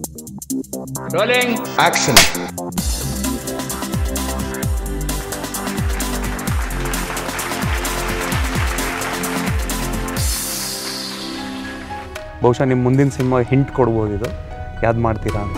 Rolling. Action. ಬಹುಶಃ ನಿಮ್ಮ ಮುಂದಿನ ಸಿನಿಮಾ ಹಿಂಟ್ ಕೊಡ್ಬೋದು ಇದು ಯಾವ್ದು ಮಾಡ್ತೀರಾ ಅಂತ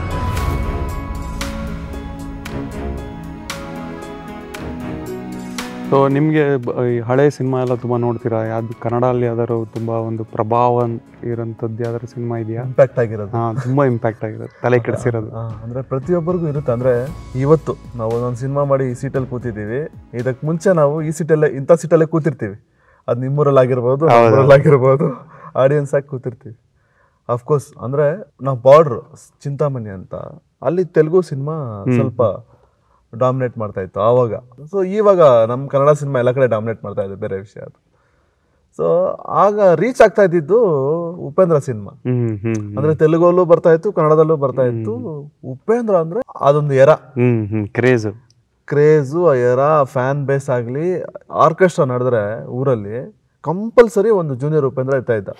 ಸೊ ನಿಮಗೆ ಹಳೆ ಸಿನಿಮಾ ಎಲ್ಲ ತುಂಬ ನೋಡ್ತೀರಾ ಯಾವ್ದು ಕನ್ನಡಲ್ಲಿ ಯಾವ್ದಾದ್ರು ತುಂಬ ಒಂದು ಪ್ರಭಾವ ಇರೋಂಥದ್ದು ಯಾವ್ದಾದ್ರು ಸಿನಿಮಾ ಇದೆಯಾ ಇಂಪ್ಯಾಕ್ಟ್ ಆಗಿರೋದು ಹಾಂ ತುಂಬ ಇಂಪ್ಯಾಕ್ಟ್ ಆಗಿರೋದು ತಲೆ ಕೆಡಿಸಿರೋದು ಆ, ಅಂದ್ರೆ ಪ್ರತಿಯೊಬ್ಬರಿಗೂ ಇರುತ್ತೆ ಅಂದ್ರೆ ಇವತ್ತು ನಾವು ಒಂದೊಂದು ಸಿನಿಮಾ ಮಾಡಿ ಈ ಸೀಟಲ್ಲಿ ಕೂತಿದ್ದೀವಿ ಇದಕ್ಕೆ ಮುಂಚೆ ನಾವು ಈ ಸೀಟಲ್ಲೇ ಇಂಥ ಸೀಟಲ್ಲೇ ಕೂತಿರ್ತೀವಿ ಅದು ನಿಮ್ಮೂರಲ್ಲಿ ಆಗಿರ್ಬೋದು ನಮ್ಮೂರಲ್ಲಿ ಆಗಿರ್ಬೋದು ಆಡಿಯನ್ಸ್ ಆಗಿ ಕೂತಿರ್ತೀವಿ ಅಫ್ಕೋರ್ಸ್ ಅಂದ್ರೆ ನಾವು ಬಾರ್ಡ್ರ್ ಚಿಂತಾಮಣಿ ಅಂತ ಅಲ್ಲಿ ತೆಲುಗು ಸಿನಿಮಾ ಸ್ವಲ್ಪ ಡಾಮಿನೇಟ್ ಮಾಡ್ತಾ ಇತ್ತು ಆವಾಗ ಸೊ ಇವಾಗ ನಮ್ಮ ಕನ್ನಡ ಸಿನಿಮಾ ಎಲ್ಲ ಕಡೆ ಡಾಮಿನೇಟ್ ಮಾಡ್ತಾ ಇದೆ ಬೇರೆ ವಿಷಯ ಅದು ಸೊ ಆಗ ರೀಚ್ ಆಗ್ತಾ ಇದ್ದಿದ್ದು ಉಪೇಂದ್ರ ಸಿನಿಮಾ ಹ್ಮ್ ಹ್ಮ್ ಅಂದ್ರೆ ತೆಲುಗಲ್ಲೂ ಬರ್ತಾ ಇತ್ತು ಕನ್ನಡದಲ್ಲೂ ಬರ್ತಾ ಇತ್ತು ಉಪೇಂದ್ರ ಅಂದ್ರೆ ಅದೊಂದು ಎರ ಹ್ಮ್ ಹ್ಮ್ ಕ್ರೇಜ್ ಕ್ರೇಜು ಆ ಎರ ಫ್ಯಾನ್ ಬೇಸ್ ಆಗಲಿ ಆರ್ಕೆಸ್ಟ್ರಾ ನಡೆದ್ರೆ ಊರಲ್ಲಿ ಕಂಪಲ್ಸರಿ ಒಂದು ಜೂನಿಯರ್ ಉಪೇಂದ್ರ ಇರ್ತಾ ಇದ್ದ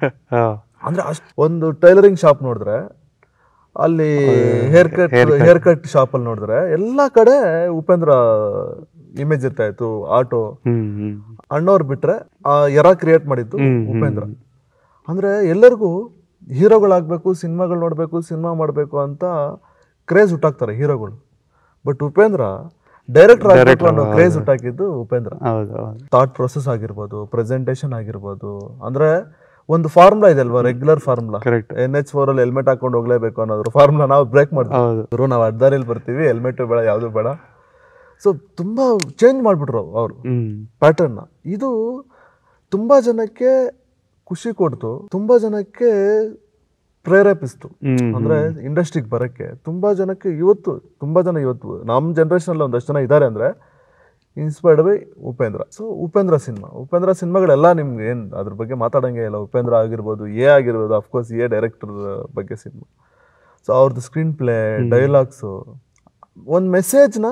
ಅಂದ್ರೆ ಅಷ್ಟ್ ಒಂದು ಟೈಲರಿಂಗ್ ಶಾಪ್ ನೋಡಿದ್ರೆ ಅಲ್ಲಿ haircut haircut shop ಅಲ್ಲಿ ನೋಡಿದ್ರೆ ಎಲ್ಲಾ ಕಡೆ ಉಪೇಂದ್ರ ಇಮೇಜ್ ಇರ್ತಾ ಇತ್ತು ಆಟೋ ಹ್ಮ್ ಹ್ಮ್ ಅಣ್ಣವ್ರು ಬಿಟ್ರೆ ಆ ಎರ ಕ್ರಿಯೇಟ್ ಮಾಡಿದ್ದು ಉಪೇಂದ್ರ ಅಂದ್ರೆ ಎಲ್ಲರಿಗೂ ಹೀರೋಗಳಾಗಬೇಕು ಸಿನಿಮಾಗಳು ನೋಡಬೇಕು ಸಿನಿಮಾ ಮಾಡಬೇಕು ಅಂತ ಕ್ರೇಜ್ ಹುಟ್ಟಾಕ್ತಾರೆ ಹೀರೋಗಳು ಬಟ್ ಉಪೇಂದ್ರ ಡೈರೆಕ್ಟರ್ ಆಗಬೇಕು ಅನ್ನೋ ಕ್ರೇಜ್ ಹುಟ್ಟಾಕಿದ್ದು ಉಪೇಂದ್ರ ಹೌದು ಹೌದು ಥಾಟ್ ಪ್ರೊಸೆಸ್ ಆಗಿರ್ಬೋದು ಪ್ರೆಸೆಂಟೇಷನ್ ಆಗಿರ್ಬೋದು ಅಂದ್ರೆ ಒಂದು ಫಾರ್ಮುಲಾ ಇದೆ ಅಲ್ವಾ regular formula correct N H four ಅಲ್ಲಿ ಹೆಲ್ಮೆಟ್ ಹಾಕೊಂಡು ಹೋಗ್ಲೇಬೇಕು ಅನ್ನೋದ್ರ ಫಾರ್ಮುಲಾ ನಾವು ಬ್ರೇಕ್ ಮಾಡ್ತೀವಿ ಹೌದು ಗುರು ನಾವು ಅಡ್ಡಾರಿಯಲ್ಲಿ ಬರ್ತೀವಿ ಹೆಲ್ಮೆಟ್ ಬೇಡ ಯಾವುದು ಬೇಡ ಸೊ ತುಂಬಾ ಚೇಂಜ್ ಮಾಡ್ಬಿಟ್ರು ಅವರು ಹ್ಮ್ ಪ್ಯಾಟರ್ನ ಇದು ತುಂಬಾ ಜನಕ್ಕೆ ಖುಷಿ ಕೊಡ್ತು ತುಂಬಾ ಜನಕ್ಕೆ ಪ್ರೇರೇಪಿಸ್ತು ಹ್ಮ್ ಅಂದ್ರೆ ಇಂಡಸ್ಟ್ರಿಗೆ ಬರಕ್ಕೆ ತುಂಬಾ ಜನಕ್ಕೆ ಇವತ್ತು ತುಂಬಾ ಜನ ಇವತ್ತು ನಮ್ಮ ಜನರೇಷನ್ ಅಲ್ಲಿ ಒಂದಷ್ಟು ಜನ ಇದ್ದಾರೆ ಅಂದ್ರೆ inspired by Upendra so Upendra cinema Upendra ಸಿನಿಮಾಗಳೆಲ್ಲ ನಿಮ್ಗೆ ಏನು ಅದ್ರ ಬಗ್ಗೆ ಮಾತಾಡಂಗೆ ಇಲ್ಲ ಉಪೇಂದ್ರ ಆಗಿರ್ಬೋದು ಎ ಆಗಿರ್ಬೋದು ಅಫ್ಕೋರ್ಸ್ ಎ ಡೈರೆಕ್ಟರ್ ಬಗ್ಗೆ ಸಿನಿಮಾ ಸೊ ಅವ್ರದ್ದು ಸ್ಕ್ರೀನ್ ಪ್ಲೇ ಡೈಲಾಗ್ಸು ಒಂದು ಮೆಸೇಜ್ನ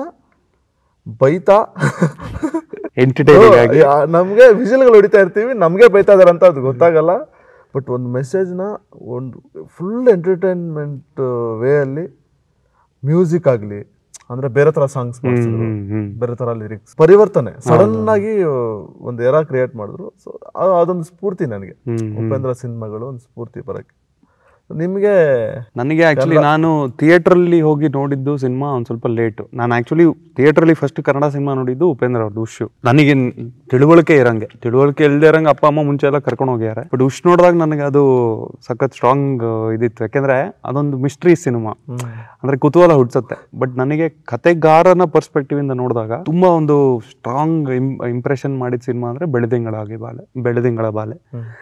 ಬೈತಾ ಎಂಟರ್ಟೈನಿಂಗ್ ಆಗಿ ಯಾ- ನಮ್ಗೆ ವಿಷಲ್ಗಳು ಹೊಡಿತಾ ಇರ್ತೀವಿ ನಮ್ಗೆ ಬೈತಾ ಇದಾರೆ ಅಂತ ಅದು ಗೊತ್ತಾಗಲ್ಲ ಬಟ್ ಒಂದು ಮೆಸೇಜ್ನ ಒಂದು ಫುಲ್ ಎಂಟರ್ಟೈನ್ಮೆಂಟ್ ವೇ ಅಲ್ಲಿ ಮ್ಯೂಸಿಕ್ ಆಗಲಿ ಅಂದ್ರೆ ಬೇರೆ ತರ ಸಾಂಗ್ಸ್ ಮಾಡಿಸಿದ್ರು ಹ್ಮ್ ಹ್ಮ್ ಬೇರೆ ತರ ಲಿರಿಕ್ಸ್ ಪರಿವರ್ತನೆ ಸಡನ್ ಆಗಿ ಒಂದು ಎರ ಕ್ರಿಯೇಟ್ ಮಾಡಿದ್ರು ಸೊ ಅದೊಂದು ಸ್ಫೂರ್ತಿ ನನಗೆ ಹ್ಮ್ ಉಪೇಂದ್ರ ಸಿನಿಮಾಗಳು ಒಂದು ಸ್ಫೂರ್ತಿ ಬರಕ್ಕೆ ನಿಮಗೆ ನನಗೆ ಆಕ್ಚುಲಿ ನಾನು ಥಿಯೇಟ್ರಲ್ಲಿ ಹೋಗಿ ನೋಡಿದ್ದು ಸಿನಿಮಾ ಒಂದು ಸ್ವಲ್ಪ ಲೇಟು ನಾನು ಆಕ್ಚುಲಿ ಥಿಯೇಟ್ರಲ್ಲಿ ಫಸ್ಟ್ ಕನ್ನಡ ಸಿನಿಮಾ ನೋಡಿದ್ದು ಉಪೇಂದ್ರ ಅವ್ರದ್ದು ಉಶ್ ನನಗೆ ನ್- ತಿಳುವಳಿಕೆ ಇರಂಗೆ ತಿಳುವಳಿಕೆ ಇಲ್ಲದೆ ಇರಂಗೆ ಅಪ್ಪ ಅಮ್ಮ ಮುಂಚೆ ಎಲ್ಲ ಕರ್ಕೊಂಡು ಹೋಗ್ಯಾರ ಬಟ್ ಉಶ್ ನೋಡಿದಾಗ ನನಗೆ ಅದು ಸಖತ್ ಸ್ಟ್ರಾಂಗ್ ಇದಿತ್ತು ಯಾಕೆಂದ್ರೆ ಅದೊಂದು ಮಿಸ್ಟ್ರಿ ಸಿನಿಮಾ ಅಂದ್ರೆ ಕುತೂಹಲ ಹುಡ್ಸತ್ತೆ ಬಟ್ ನನಗೆ ಕತೆಗಾರನ ಪರ್ಸ್ಪೆಕ್ಟಿವ್ ಇಂದ ನೋಡಿದಾಗ ತುಂಬಾ ಒಂದು ಸ್ಟ್ರಾಂಗ್ ಇಂಪ್ರೆಷನ್ ಮಾಡಿದ ಸಿನಿಮಾ ಅಂದ್ರೆ ಬೆಳೆದಿಂಗಳಾಗಿ ಬಾಲೆ ಬೆಳೆದಿಂಗಳ ಬಾಲೆ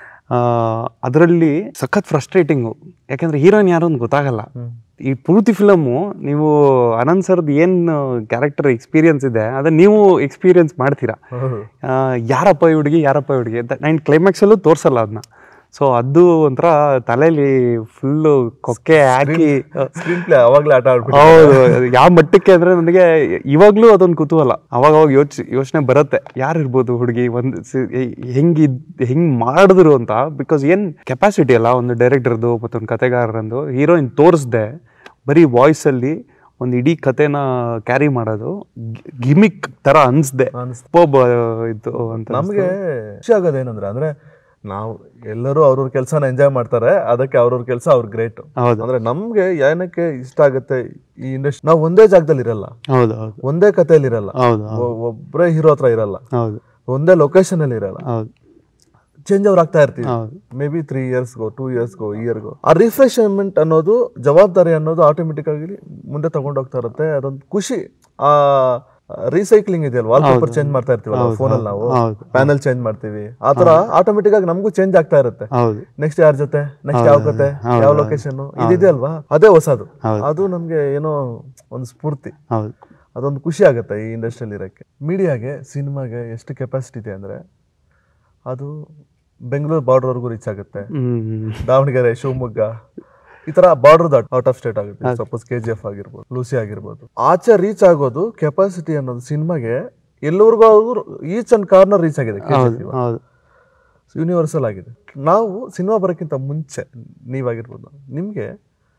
ಅದರಲ್ಲಿ ಸಖತ್ ಫ್ರಸ್ಟ್ರೇಟಿಂಗು ಯಾಕೆಂದ್ರೆ ಹೀರೋಯಿನ್ ಯಾರು ಅಂತ ಗೊತ್ತಾಗಲ್ಲ ಈ ಪೂರ್ತಿ ಫಿಲಮು ನೀವು ಅನಂತ್ ಸರ್ದು ಏನು ಕ್ಯಾರೆಕ್ಟರ್ ಎಕ್ಸ್ಪೀರಿಯನ್ಸ್ ಇದೆ ಅದನ್ನ ನೀವು ಎಕ್ಸ್ಪೀರಿಯನ್ಸ್ ಮಾಡ್ತೀರಾ ಹೌದು ಆ, ಯಾರಪ್ಪ ಈ ಹುಡುಗಿ ಯಾರಪ್ಪ ಈ ಹುಡುಗಿ ಅಂತ ನಾನು ಕ್ಲೈಮ್ಯಾಕ್ಸಲ್ಲೂ ತೋರಿಸಲ್ಲ ಅದನ್ನ ಸೊ ಅದು ಒಂಥರ ತಲೆಯಲ್ಲಿ ಫುಲ್ಲು ಕೊಕ್ಕೆ ಹಾಕಿ ಸ್ಕ್ರೀನ್ ಪ್ಲೇ ಅವಾಗಲೇ ಆಟ ಆಡ್ಬಿಟ್ಟು ಹೌದು ಯಾವ ಮಟ್ಟಕ್ಕೆ ಅಂದ್ರೆ ನನಗೆ ಇವಾಗ್ಲೂ ಅದೊಂದು ಕುತೂಹಲ ಅವಾಗ ಅವಾಗ ಯೋಚ್ ಯೋಚನೆ ಬರುತ್ತೆ ಯಾರು ಇರ್ಬೋದು ಹುಡುಗಿ ಒಂದು ಹೆಂಗ್ ಹೆಂಗ್ ಮಾಡಿದ್ರು ಅಂತ ಬಿಕಾಸ್ ಏನ್ ಕೆಪಾಸಿಟಿ ಅಲ್ಲ ಒಂದು ಡೈರೆಕ್ಟರ್ದು ಮತ್ತೊಂದು ಕತೆಗಾರರಂದು ಹೀರೋಯಿನ್ ತೋರಿಸ್ದೆ ಬರೀ ವಾಯ್ಸ್ ಅಲ್ಲಿ ಒಂದು ಇಡೀ ಕತೆನ ಕ್ಯಾರಿ ಮಾಡೋದು ಗಿಮಿಕ್ ತರ ಅನ್ಸ್ದೆ ಅನ್ಸ್ತು. ಸೂಪರ್ಬ್ ಇದು ಅಂತ ನಮಗೆ ಖುಷಿ ಆಗೋದೇನಂದ್ರೆ ಅಂದ್ರೆ ನಾವು ಎಲ್ಲರೂ ಅವ್ರವ್ರ ಕೆಲಸನ ಎಂಜಾಯ್ ಮಾಡ್ತಾರೆ ಅದಕ್ಕೆ ಅವ್ರವ್ರ ಕೆಲಸ ಅವ್ರ ಗ್ರೇಟ್ ಹೌದು ಅಂದ್ರೆ ನಮ್ಗೆ ಏನಕ್ಕೆ ಇಷ್ಟ ಆಗುತ್ತೆ ಈ ಇಂಡಸ್ಟ್ರಿ ನಾವು ಒಂದೇ ಜಾಗದಲ್ಲಿ ಇರಲ್ಲ ಹೌದು ಹೌದು ಒಂದೇ ಕಥೆಯಲ್ಲಿ ಇರಲ್ಲ ಹೌದು ಒ- ಒಬ್ರೇ ಹೀರೋ ಹತ್ರ ಇರಲ್ಲ ಹೌದು ಒಂದೇ ಲೊಕೇಶನ್ ಅಲ್ಲಿ ಇರಲ್ಲ ಹೌದು ಚೇಂಜ್ ಅವ್ರು ಆಗ್ತಾ ಇರ್ತೀವಿ ಹೌದು ಮೇ ಬಿ ತ್ರೀ ಇಯರ್ಸ್ಗೋ ಟೂ ಇಯರ್ಸ್ಗೋ ಇಯರ್ಗೋ ಆ ರಿಫ್ರೆಶ್ಮೆಂಟ್ ಅನ್ನೋದು ಜವಾಬ್ದಾರಿ ಅನ್ನೋದು ಆಟೋಮೆಟಿಕ್ ಆಗಿ ಮುಂದೆ ತಗೊಂಡು ಹೋಗ್ತಾ ಇರುತ್ತೆ ಅದೊಂದು ಖುಷಿ ಆ ರೀಸೈಕ್ಲಿಂಗ್ ಇದೆಯಲ್ಲ ವಾಲ್ ಪೇಪರ್ ಚೇಂಜ್ ಮಾಡ್ತಾ ಇರ್ತೀವಲ್ಲ ಫೋನಲ್ಲಿ ನಾವು ಹೌದು ಪ್ಯಾನಲ್ ಚೇಂಜ್ ಮಾಡ್ತೀವಿ ಆ ತರ ಆಟೋಮೆಟಿಕ್ ಆಗಿ ನಮಗೂ ಚೇಂಜ್ ಆಗ್ತಾ ಇರುತ್ತೆ ಹೌದು ನೆಕ್ಸ್ಟ್ ಯಾರ ಜೊತೆ ನೆಕ್ಸ್ಟ್ ಯಾವ ಕತೆ ಯಾವ ಲೊಕೇಶನ್ ಇದಿದೆ ಅಲ್ವಾ ಅದೇ ಹೊಸದು ಹೌದು. ಅದು ನಮ್ಗೆ ಏನೋ ಒಂದು ಸ್ಫೂರ್ತಿ ಹೌದು ಅದೊಂದು ಖುಷಿ ಆಗುತ್ತೆ ಈ ಇಂಡಸ್ಟ್ರಿಯಲ್ಲಿ ಇರೋಕ್ಕೆ ಮೀಡಿಯಾಗೆ ಸಿನಿಮಾಗೆ ಎಷ್ಟು ಕೆಪಾಸಿಟಿ ಇದೆ ಅಂದರೆ ಅದು ಬೆಂಗಳೂರು ಬಾರ್ಡ್ರ್ವರೆಗೂ ರೀಚ್ ಆಗುತ್ತೆ ಹ್ಮ್ ದಾವಣಗೆರೆ ಶಿವಮೊಗ್ಗ ಈ ತರ ಬಾರ್ಡರ್ ಔಟ್ ಆಫ್ ಸ್ಟೇಟ್ ಆಗುತ್ತೆ ಸಪೋಸ್ ಕೆ ಜಿ ಎಫ್ ಆಗಿರ್ಬೋದು ಲೂಸಿ ಆಗಿರ್ಬೋದು ಆಚೆ ರೀಚ್ ಆಗೋದು ಕೆಪಾಸಿಟಿ ಅನ್ನೋದು ಸಿನಿಮಾಗೆ ಎಲ್ಲರಿಗೂ ಈಚ್ ಅಂಡ್ ಕಾರ್ನರ್ ರೀಚ್ ಆಗಿದೆ ಹೌದು ಹೌದು ಯೂನಿವರ್ಸಲ್ ಆಗಿದೆ ನಾವು ಸಿನಿಮಾ ಬರೋಕ್ಕಿಂತ ಮುಂಚೆ ನೀವಾಗಿರ್ಬೋದು ನಿಮಗೆ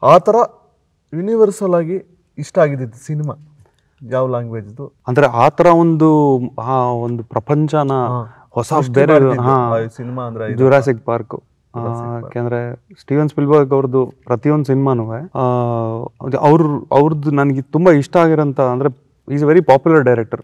ಆ ಥರ ಯೂನಿವರ್ಸಲ್ ಆಗಿ ಇಷ್ಟ ಆಗಿದ್ದು ಸಿನಿಮಾ ಯಾವ ಲ್ಯಾಂಗ್ವೇಜ್ದು ಅಂದ್ರೆ ಆ ತರ ಒಂದು ಆ ಒಂದು ಪ್ರಪಂಚನ ಹೊಸ ಬೇರೆ ಹಾ ಸಿನಿಮಾ ಅಂದ್ರೆ ಇದು. ಜುರಾಸಿಕ್ ಪಾರ್ಕ್ ಯಾಕೆಂದ್ರೆ ಸ್ಟೀವನ್ ಸ್ಪಿಲ್ಬರ್ಗ್ ಅವ್ರದ್ದು ಪ್ರತಿಯೊಂದು ಸಿನಿಮಾನು ಅವ್ರ ಅವ್ರದ್ದು ನನಗೆ ತುಂಬಾ ಇಷ್ಟ ಆಗಿರೋಂಥ ಅಂದ್ರೆ ಈಸ್ ವೆರಿ ಪಾಪ್ಯುಲರ್ ಡೈರೆಕ್ಟರ್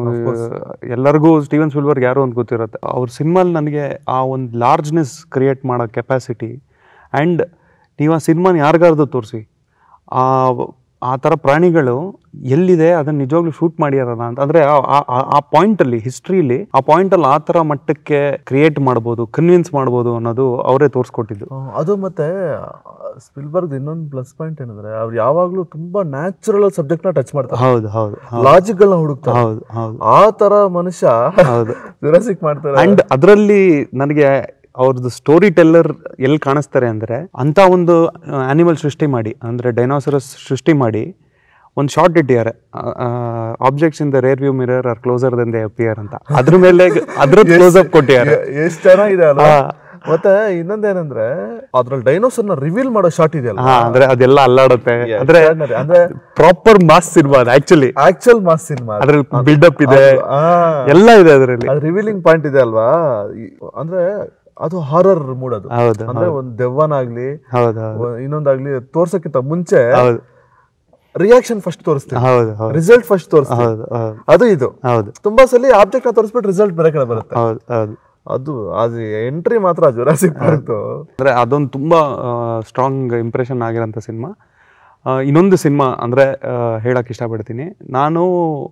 ಎಲ್ಲರಿಗೂ ಸ್ಟೀವನ್ ಸ್ಪಿಲ್ಬರ್ಗ್ ಯಾರು ಅಂತ ಗೊತ್ತಿರುತ್ತೆ ಅವ್ರ ಸಿನಿಮಾಲ್ ನನಗೆ ಆ ಒಂದು ಲಾರ್ಜ್ನೆಸ್ ಕ್ರಿಯೇಟ್ ಮಾಡೋ ಕೆಪಾಸಿಟಿ ಆ್ಯಂಡ್ ನೀವು ಆ ಸಿನಿಮಾನ ಯಾರಿಗಾರ್ದು ತೋರಿಸಿ ಆ ಆ ಥರ ಪ್ರಾಣಿಗಳು ಎಲ್ಲಿದೆ ಅದನ್ನ ನಿಜವಾಗ್ಲೂ ಶೂಟ್ ಮಾಡ್ಯಾರಲ್ಲ ಅಂತ ಅಂದ್ರೆ ಆ- ಆ- ಆ- ಆ ಪಾಯಿಂಟ್ ಅಲ್ಲಿ ಹಿಸ್ಟ್ರಿಲಿ ಆ ಪಾಯಿಂಟ್ ಅಲ್ಲಿ ಆ ಥರ ಮಟ್ಟಕ್ಕೆ ಕ್ರಿಯೇಟ್ ಮಾಡ್ಬೋದು ಕನ್ವಿನ್ಸ್ ಮಾಡ್ಬೋದು ಅನ್ನೋದು ಅವರೇ ತೋರಿಸ್ಕೊಟ್ಟಿದ್ದು ಆ, ಅದು ಮತ್ತೆ ಸ್ಪಿಲ್ಬರ್ಗ್ ಇನ್ನೊಂದು ಪ್ಲಸ್ ಪಾಯಿಂಟ್ ಏನಂದ್ರೆ ಅವ್ರು ಯಾವಾಗ್ಲೂ ತುಂಬಾ ನ್ಯಾಚುರಲ್ ಸಬ್ಜೆಕ್ಟ್ ನ ಟಚ್ ಮಾಡ್ತಾರೆ ಹೌದು ಹೌದು ಹೌದು ಲಾಜಿಕ್ ಗಳನ್ನ ಹುಡುಕ್ತಾರೆ ಹೌದು ಹೌದು ಆ ತರ ಮನುಷ್ಯ ಹೌದು ಜುರಾಸಿಕ್ ಮಾಡ್ತಾರೆ ಅಂಡ್ ಅದರಲ್ಲಿ ನನಗೆ ಅವ್ರದ್ದು ಸ್ಟೋರಿ ಟೆಲ್ಲರ್ ಎಲ್ಲಿ ಕಾಣಿಸ್ತಾರೆ ಅಂದ್ರೆ ಅಂತ ಒಂದು ಆನಿಮಲ್ ಸೃಷ್ಟಿ ಮಾಡಿ ಅಂದ್ರೆ ಡೈನೋಸರಸ್ ಸೃಷ್ಟಿ ಮಾಡಿ ಒಂದು ಶಾರ್ಟ್ ಇಟ್ಟಿದ್ದಾರೆ objects in the rear view mirror are closer than they appear ಅಂತ ಅದ್ರ ಮೇಲೆ ಅದ್ರ ಕ್ಲೋಸ್ ಅಪ್ ಕೊಟ್ಟಿದ್ದಾರೆ ಎ- ಎಷ್ಟ್ ಚೆನ್ನಾಗಿದೆ ಅಲ್ಲ ಮತ್ತೆ ಇನ್ನೊಂದೇನಂದ್ರೆ ಅದ್ರಲ್ಲಿ ಡೈನೋಸರ್ ನ ರಿವೀಲ್ ಮಾಡೋ ಶಾಟ್ ಇದೆಯಲ್ಲ ಹಾ ಅಂದ್ರೆ ಅದೆಲ್ಲ ಅಲ್ಲಾಡುತ್ತೆ ಅಂದ್ರೆ extraordinary. ಅಂದ್ರೆ ಪ್ರಾಪರ್ ಮಾಸ್ ಇರ್ಬಾರ್ದು ಆಕ್ಚುಲಿ ಆಕ್ಚುಲ್ ಮಾಸ್ ಸಿನಿಮಾ ಅದ್ರಲ್ಲಿ ಬಿಲ್ಡಪ್ ಇದೆ ಎಲ್ಲ ಇದೆ ಅದರಲ್ಲಿ ಅದು ರಿವೀಲಿಂಗ್ ಪಾಯಿಂಟ್ ಇದೆ ಅಲ್ವಾ ಈ- ಅಂದ್ರೆ ಅದು ಹಾರರ್ ಮೂಡ್ ಅದು ಹೌದು ಅಂದ್ರೆ ಒಂದ್ ದೆವ್ವನಾಗ್ಲಿ ಹೌದು ಹೌದು ಒ- ಇನ್ನೊಂದಾಗ್ಲಿ ತೋರ್ಸಕ್ಕಿಂತ ಮುಂಚೆ ಹೌದು ರಿಯಾಕ್ಷನ್ ಫಸ್ಟ್ ತೋರಿಸ್ತೀವಿ ಹೌದು ಹೌದು ರಿಸಲ್ಟ್ ಫಸ್ಟ್ ತೋರಿಸ್ತೀವಿ ಹೌದು ಹೌದು ಅದು ಇದು ಹೌದು ತುಂಬಾ ಸಲ ಆಬ್ಜೆಕ್ಟ್ ನ ತೋರಿಸ್ಬಿಟ್ಟು ರಿಸಲ್ಟ್ ಬೇರೆ ಕಡೆ ಬರುತ್ತೆ ಹೌದು ಹೌದು ಅದು ಅದು ಎಂಟ್ರಿ ಮಾತ್ರ ಜುರಾಸಿಕ್ ಪಾರ್ಕ್ ಅಂದರೆ ಅದೊಂದು ತುಂಬ ಸ್ಟ್ರಾಂಗ್ ಇಂಪ್ರೆಷನ್ ಆಗಿರೋಂಥ ಸಿನಿಮಾ ಇನ್ನೊಂದು ಸಿನಿಮಾ ಅಂದರೆ ಹೇಳಕ್ಕೆ ಇಷ್ಟಪಡ್ತೀನಿ ನಾನು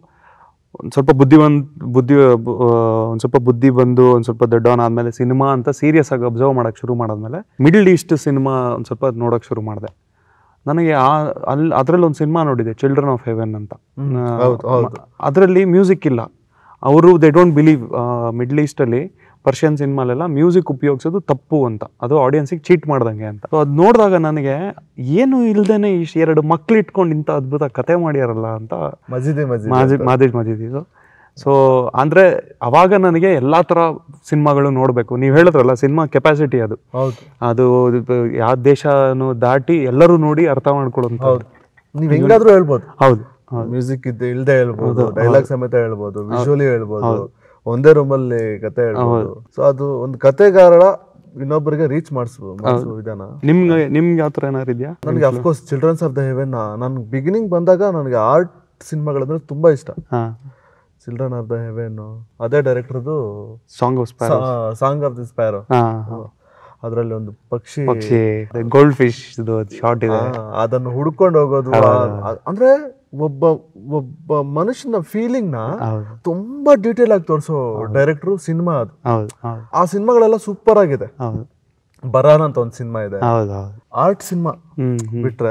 ಒಂದು ಸ್ವಲ್ಪ ಬುದ್ಧಿವಂತ ಬುದ್ಧಿ ಒಂದು ಸ್ವಲ್ಪ ಬುದ್ಧಿ ಬಂದು ಒಂದು ಸ್ವಲ್ಪ ದೊಡ್ಡವನ ಆದಮೇಲೆ ಸಿನಿಮಾ ಅಂತ ಸೀರಿಯಸ್ ಆಗಿ ಅಬ್ಸರ್ವ್ ಮಾಡೋಕ್ಕೆ ಶುರು ಮಾಡಾದ್ಮೇಲೆ ಮಿಡಲ್ ಈಸ್ಟ್ ಸಿನಿಮಾ ಒಂದು ಸ್ವಲ್ಪ ನೋಡೋಕ್ಕೆ ಶುರು ಮಾಡಿದೆ ನನಗೆ ಆ ಅಲ್ಲಿ ಅದರಲ್ಲಿ ಒಂದು ಸಿನಿಮಾ ನೋಡಿದೆ ಚಿಲ್ಡ್ರನ್ ಆಫ್ ಹೆವೆನ್ ಅಂತ ಹೌದು, ಹೌದು. ಅದರಲ್ಲಿ ಮ್ಯೂಸಿಕ್ ಇಲ್ಲ ಅವರು ದೇ ಡೋಂಟ್ ಬಿಲೀವ್ ಮಿಡ್ಲ್ ಈಸ್ಟಲ್ಲಿ ಪರ್ಷಿಯನ್ ಸಿನಿಮಾಲೆಲ್ಲ ಮ್ಯೂಸಿಕ್ ಉಪಯೋಗಿಸೋದು ತಪ್ಪು ಅಂತ ಅದು ಆಡಿಯನ್ಸಿಗೆ ಚೀಟ್ ಮಾಡ್ದಂಗೆ ಅಂತ ಸೊ ಅದು ನೋಡಿದಾಗ ನನಗೆ ಏನು ಇಲ್ದೇನೆ ಇಷ್ಟು ಎರಡು ಮಕ್ಳು ಇಟ್ಕೊಂಡು ಇಂಥ ಅದ್ಭುತ ಕತೆ ಮಾಡ್ಯಾರಲ್ಲ ಅಂತ ಮಜಿದೆ ಮಜಿದೆ ಮಾಜಿ ಮಾದೇಶ್ ಮಜಿದಿದ್ದು ಸೊ ಅಂದರೆ ಅವಾಗ ನನಗೆ ಎಲ್ಲ ಥರ ಸಿನಿಮಾಗಳು ನೋಡಬೇಕು ನೀವು ಹೇಳಿದ್ರಲ್ಲ ಸಿನಿಮಾ ಕೆಪಾಸಿಟಿ ಅದು ಹೌದು ಅದು ಯಾವ ದೇಶನೂ ದಾಟಿ ಎಲ್ಲರೂ ನೋಡಿ ಅರ್ಥ ಮಾಡ್ಕೊಳ್ಳೋಂಥ ಹೌದು ನೀವ್ ಹೆಂಗಾದ್ರೂ ಹೇಳ್ಬೋದು ಹೌದು ಮ್ಯೂಸಿಕ್ ಇದ್ದೆ ಇಲ್ದೆ ಹೇಳ್ಬೋದು ಡೈಲಾಗ್ ಸಮೇತ ಹೇಳ್ಬೋದು ವಿಜುವಲಿ ಹೇಳ್ಬೋದು ಒಂದೇ ರೂಮಲ್ಲಿ ಕತೆ ಹೇಳ್ಬೋದು ಸೊ ಅದು ಒಂದು ಕತೆಗಾರರ ಇನ್ನೊಬ್ಬರಿಗೆ ರೀಚ್ ಮಾಡಿಸುವ ಮಾಡಿಸುವ ವಿಧಾನ ನಿಮ್ಗೆ ನಿಮ್ಗೆ ಯಾವ ಥರ ಏನಾರು ಇದೆಯಾ ನನಗೆ of course children's of the heaven ನಾನು ಬಿಗಿನಿಂಗ್ ಬಂದಾಗ ನನಗೆ ಆರ್ಟ್ ಸಿನಿಮಾಗಳಂದ್ರೆ ತುಂಬಾ ಇಷ್ಟ ಹಾಂ ಚಿಲ್ಡ್ರನ್ ಆಫ್ ದ ಹೆವೆನ್ ಅದೇ ಡೈರೆಕ್ಟರ್ದು song of sparrow song of the sparrow ಹಾಂ ಅದರಲ್ಲಿ ಒಂದು ಪಕ್ಷಿ ಪಕ್ಷಿ ಗೋಲ್ಡ್ ಫಿಶ್ ಶಾರ್ಟ್ ಇದೆ ಆ, ಅದನ್ನು ಹುಡ್ಕೊಂಡು ಹೋಗೋದು ಆ- ಆ- ಅಂದ್ರೆ ಒಬ್ಬ ಒಬ್ಬ ಮನುಷ್ಯನ ಫೀಲಿಂಗ್ ನ ಹೌದು ತುಂಬಾ ಡೀಟೇಲ್ ಆಗಿ ತೋರಿಸೋ ಡೈರೆಕ್ಟ್ರು ಸಿನಿಮಾ ಅದು ಹೌದು ಹೌದು ಆ ಸಿನಿಮಾಗಳೆಲ್ಲ ಸೂಪರ್ ಆಗಿದೆ ಹೌದು ಬರಾನ್ ಅಂತ ಒಂದು ಸಿನಿಮಾ ಇದೆ ಹೌದು ಹೌದು ಆರ್ಟ್ ಸಿನಿಮಾ ಹ್ಮ್ ಹ್ಮ್ ಬಿಟ್ರೆ